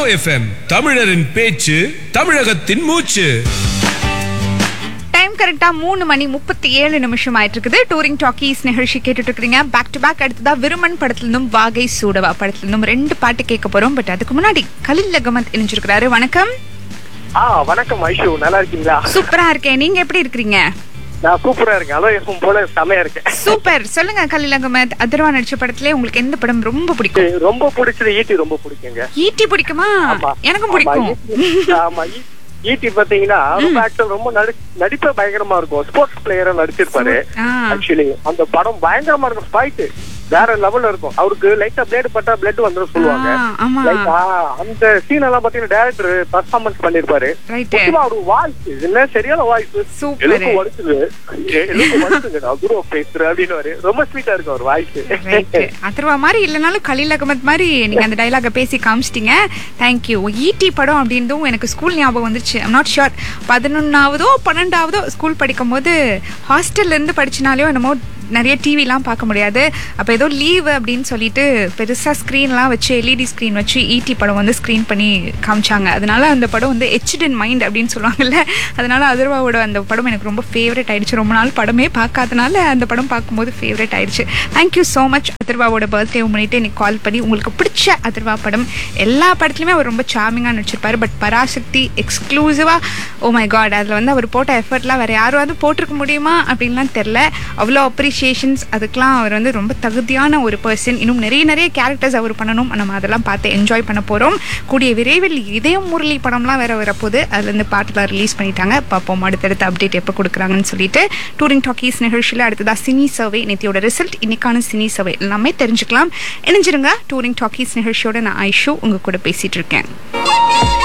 FM தமிழரின் பேச்சு தமிழகத்தின் மூச்சு டைம் கரெக்டா மூணு மணி முப்பத்தி ஏழு நிமிஷம் ஆயிட்டு இருக்குது டூரிங் டாக்கீஸ் நிகழ்ச்சி கேட்டுட்டு இருக்கீங்க பேக் டு பேக் அடுத்ததா விருமன் படத்துல இருந்தும் வாகை சூடவா படத்துல இருந்தும் ரெண்டு பாட்டு கேட்க போறோம் பட் அதுக்கு முன்னாடி கலில் லகமத் இணைஞ்சிருக்கிறாரு வணக்கம் ஆ வணக்கம் ஐஷு நல்லா இருக்கீங்களா சூப்பரா இருக்கேன் நீங்க எப்படி இருக்கீங்க நான் சூப்பரா இருக்கேன் அதோ எப்பவும் போல செமையா இருக்கேன் சூப்பர் சொல்லுங்க கலில் அகமத் அதர்வா நடிச்ச படத்துல உங்களுக்கு எந்த படம் ரொம்ப பிடிக்கும் எனக்கு ரொம்ப பிடிச்சது ஈட்டி ரொம்ப பிடிக்குங்க ஈட்டி பிடிக்குமா ஆமா. எனக்கும் ஆமா, பிடிக்கும் ஈட்டி- ஆமா ஈ- ஈட்டி பாத்தீங்கன்னா ரொம்ப ஆக்டர் ரொம்ப நடி- நடிப்பே பயங்கரமா இருக்கும் ஸ்போர்ட்ஸ் பிளேயரா நடிச்சிருப்பாரு ஆ. ஆக்சுவலி அந்த படம் பயங்கரமா இருக்கும் ஃபைட் வேற லெவல்ல இருக்கும் அவருக்கு லைட்டா பிளேடு பட்டா பிளட் வந்துரும் சொல்லுவாங்க ஆ, ஆமா Like, ஆ, அந்த சீன் எல்லாம் பாத்தீங்கன்னா டேரக்டர் பர்ஃபார்மன்ஸ் பண்ணிருப்பாரு ரைட் முக்கியமா அவரு வாய்ஸ் என்ன சரியான வாய்ஸ் Super. எழுப்பு வலிச்சுது எழுப்பு வலிச்சுது நான் குரு பேசுறேன் அப்படின்னு ரொம்ப ஸ்வீட்டா இருக்கும் அவர் வாய்ஸ் ரைட் அதர்வா மாதிரி இல்லைனாலும் கலீல் அகமத் மாதிரி நீங்க அந்த டைலாக பேசி காமிச்சிட்டீங்க தேங்க்யூ ஈடி படம் அப்படின்றதும் எனக்கு ஸ்கூல் ஞாபகம் வந்துருச்சு ஐம் நாட் ஷுர் பதினொன்னாவதோ பன்னெண்டாவதோ ஸ்கூல் படிக்கும் போது ஹாஸ்டல்ல இருந்து படிச்சினாலையோ என்னமோ நிறைய டிவிலாம் பார்க்க முடியாது அப்போ ஏதோ லீவு அப்படின்னு சொல்லிட்டு பெருசாக ஸ்க்ரீன்லாம் வச்சு எல்இடி ஸ்க்ரீன் வச்சு ஈடி படம் வந்து ஸ்க்ரீன் பண்ணி காமிச்சாங்க அதனால அந்த படம் வந்து எச்ட் இன் மைண்ட் அப்படின்னு சொல்லுவாங்கல்ல அதனால அதர்வாவோட அந்த படம் எனக்கு ரொம்ப ஃபேவரட் ஆயிடுச்சு ரொம்ப நாள் படமே பார்க்காதனால அந்த படம் பார்க்கும்போது ஃபேவரட் ஆயிடுச்சு தேங்க்யூ ஸோ மச் அதர்வாவோட பர்த்டே முன்னிட்டு எனக்கு கால் பண்ணி உங்களுக்கு பிடிச்ச அதர்வா படம் எல்லா படத்துலையுமே அவர் ரொம்ப சார்மிங்காக நடிச்சிருப்பாரு பட் பராசக்தி எக்ஸ்க்ளூசிவாக ஓ மை காட் அதில் வந்து அவர் போட்ட எஃபர்ட்லாம் வேறு யாராவது போட்டிருக்க முடியுமா அப்படின்லாம் தெரில அவ்வளோ அப்ரிஷியேஷன்ஸ் அதுக்கெலாம் அவர் வந்து ரொம்ப தகுதியான ஒரு பர்சன் இன்னும் நிறைய நிறைய கேரக்டர்ஸ் அவர் பண்ணணும் நம்ம அதெல்லாம் பார்த்து என்ஜாய் பண்ண போகிறோம் கூடிய விரைவில் இதயம் முரளி படம்லாம் வேற வரப்போகுது அதுலேருந்து பாட்டெலாம் ரிலீஸ் பண்ணிட்டாங்க பார்ப்போம் அடுத்தடுத்த அப்டேட் எப்போ கொடுக்குறாங்கன்னு சொல்லிட்டு டூரிங் டாக்கீஸ் நிகழ்ச்சியில் அடுத்ததாக சினி சர்வே நேத்தியோட ரிசல்ட் இன்னைக்கான சினி சர்வே எல்லாமே தெரிஞ்சுக்கலாம் இணைஞ்சிருங்க டூரிங் டாக்கீஸ் நிகழ்ச்சியோட நான் ஐஷு உங்க கூட பேசிட்டு இருக்கேன்